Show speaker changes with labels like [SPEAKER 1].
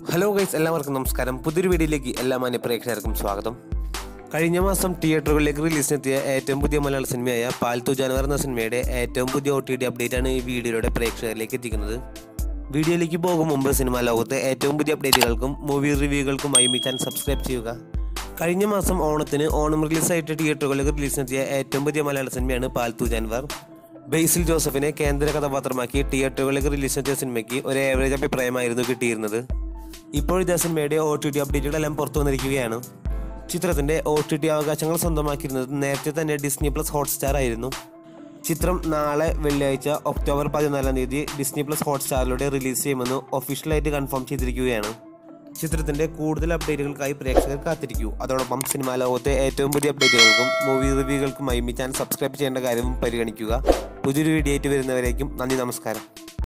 [SPEAKER 1] hello guys എല്ലാവർക്കും നമസ്കാരം പുതിയൊരു വീഡിയോയിലേക്ക് എല്ലാ മാന്യ പ്രേക്ഷകർക്കും സ്വാഗതം കഴിഞ്ഞ മാസം തിയേറ്ററുകളിലേക്ക് റിലീസിനെത്തിയ ഏറ്റവും പുതിയ മലയാള സിനിമയായ പാൽത്തു ജാനവർ എന്ന സിനിമയുടെ ഏറ്റവും പുതിയ ഒ ടി ടി അപ്ഡേറ്റ് ആണ് ഈ വീഡിയോയുടെ പ്രേക്ഷകരിലേക്ക് എത്തിക്കുന്നത് വീഡിയോയിലേക്ക് പോകും മുമ്പ് സിനിമാ ലോകത്തെ ഏറ്റവും പുതിയ അപ്ഡേറ്റുകൾക്കും മൂവി റിവ്യൂകൾക്കുമായി ഈ ചാനൽ സബ്സ്ക്രൈബ് ചെയ്യുക കഴിഞ്ഞ മാസം ഓണത്തിന് ഓണം റിലീസായിട്ട് തിയേറ്ററുകളിലേക്ക് റിലീസിനെത്തിയ ഏറ്റവും പുതിയ മലയാള സിനിമയാണ് പാൽത്തു ജാൻവർ ബേസിൽ ജോസഫിനെ കേന്ദ്ര കഥാപാത്രമാക്കി തിയേറ്ററുകളിലേക്ക് റിലീസിനെത്തിയ സിനിമയ്ക്ക് ഒരു ഏവറേജ് അഭിപ്രായമായിരുന്നു കിട്ടിയിരുന്നത് ഇപ്പോൾ ഇതേ സിനിമയുടെ ഒ ടി ടി അപ്ഡേറ്റുകളെല്ലാം പുറത്തു വന്നിരിക്കുകയാണ് ചിത്രത്തിന്റെ ഒ ടി ടി അവകാശങ്ങൾ സ്വന്തമാക്കിയിരുന്നത് നേരത്തെ തന്നെ ഡിസ്നി പ്ലസ് ഹോട്ട്സ്റ്റാർ ആയിരുന്നു ചിത്രം നാളെ വെള്ളിയാഴ്ച ഒക്ടോബർ പതിനാലാം തീയതി ഡിസ്നി പ്ലസ് ഹോട്ട്സ്റ്റാറിലൂടെ റിലീസ് ചെയ്യുമെന്ന് ഒഫീഷ്യലായിട്ട് കൺഫേം ചെയ്തിരിക്കുകയാണ് ചിത്രത്തിന്റെ കൂടുതൽ അപ്ഡേറ്റുകൾക്കായി പ്രേക്ഷകർ കാത്തിരിക്കൂ അതോടൊപ്പം സിനിമാ ലോകത്തെ ഏറ്റവും പുതിയ അപ്ഡേറ്റുകൾക്കും മൂവി റിവ്യൂകൾക്കുമായി ഈ ചാനൽ സബ്സ്ക്രൈബ് ചെയ്യേണ്ട കാര്യവും പരിഗണിക്കുക പുതിയൊരു വീഡിയോ ആയിട്ട് വരുന്നവരേക്കും നന്ദി നമസ്കാരം